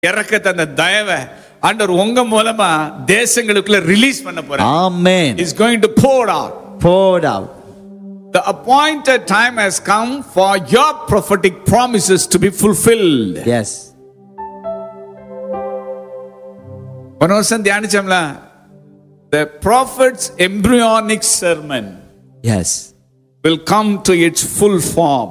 இறக்கத்தை அந்த தயவை ஆண்டவர் உங்க மூலமா தேசங்களுக்குள்ள ரிலீஸ் பண்ண போறார் Amen. Is going to pour out Poured out. the appointed time has come for your prophetic promises to be fulfilled Yes. ஒரு வருஷம் தியானிச்சோம்ல the prophet's embryonic sermon Yes. will come to its full form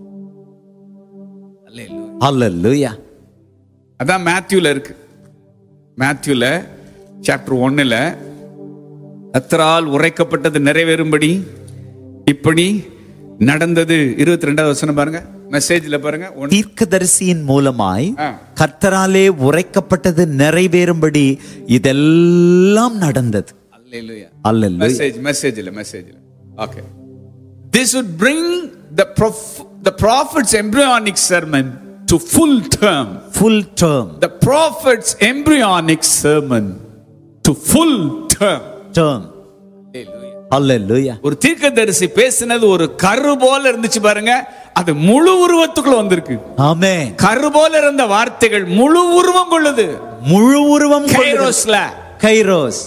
Hallelujah. Hallelujah. அதான் மேத்யூல இருக்கு மேத்யூல chapter ஒன்னுல கத்தரால் உரைக்கப்பட்டது நிறைவேறும்படி இப்படி நடந்தது இருபத்தி ரெண்டாவது வசனம் பாருங்க மெசேஜ்ல பாருங்க ஒன்னு தீர்க்கதரிசியின் மூலமாய் ஆ. கர்த்தராலே உரைக்கப்பட்டது நிறைவேறும்படி இதெல்லாம் நடந்தது Hallelujah. மெசேஜ் மெசேஜ்ல மெசேஜ்ல okay this would bring the prof- the prophet's embryonic sermon to full term full term the prophet's embryonic sermon to full term term Hallelujah. ஒரு தீர்க்கதரிசி பேசினது ஒரு கரு போல இருந்துச்சு பாருங்க அது முழு உருவத்துக்குள்ள வந்திருக்கு Amen. கரு போல இருந்த வார்த்தைகள் முழு உருவம் கொள்ளுது முழு உருவம் கொண்டது. கைரோஸ்ல கைரோஸ்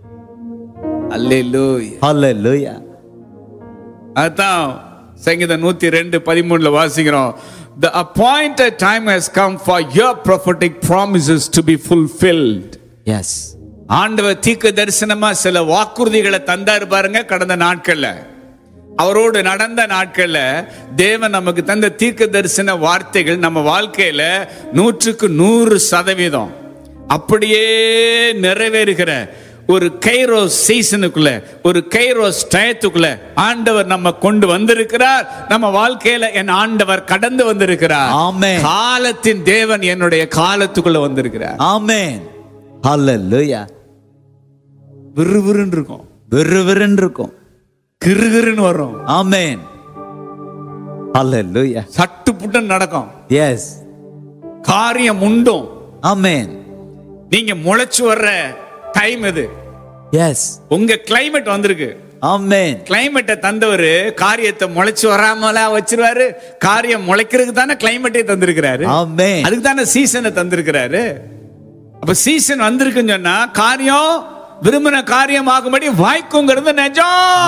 அல்லேலூயா Hallelujah. அதான் சங்கீதம் நூத்தி ரெண்டு பதிமூணுல வாசிக்கிறோம் The appointed time has come for your prophetic promises to be fulfilled. Yes. ஆண்டவர் தீர்க்க தரிசனமா சில வாக்குறுதிகளை தந்தாரு பாருங்க கடந்த நாட்கள்ல அவரோடு நடந்த நாட்கள்ல தேவன் நமக்கு தந்த தீர்க்க தரிசன வார்த்தைகள் நம்ம வாழ்க்கையில நூற்றுக்கு நூறு சதவீதம் அப்படியே நிறைவேறுகிற ஒரு கைரோஸ் சீசனுக்குள்ள ஒரு கைரோஸ் டயத்துக்குள்ள ஆண்டவர் நம்ம கொண்டு வந்திருக்கிறார் நம்ம வாழ்க்கையில என் ஆண்டவர் கடந்து வந்திருக்கிறார் Amen. காலத்தின் தேவன் என்னுடைய காலத்துக்குள்ள வந்திருக்கிறார் Amen. Hallelujah. விறுவிறுன்னு இருக்கும் விறுவிறுன்னு இருக்கும் கிறுகிறுன்னு வரும் Amen. Hallelujah. சட்டு புட்டுன்னு நடக்கும் Yes. காரியம் உண்டும் Amen. நீங்க முளைச்சு வர்ற டைம் இது Yes. உங்க கிளைமேட் வந்திருக்கு Amen. கிளைமேட்டை தந்தவர் காரியத்தை முளைச்சு வராமலா வச்சிருவாரு காரியம் முளைக்கிறதுக்கு தானே கிளைமேட்டே தந்திருக்கிறாரு Amen. அதுக்கு தானே சீசனை தந்திருக்கிறாரு அப்ப சீசன் வந்திருக்குன்னு சொன்னா காரியம் விரும்பின காரியம் ஆகும்படி வாய்க்குங்கிறது நிஜம்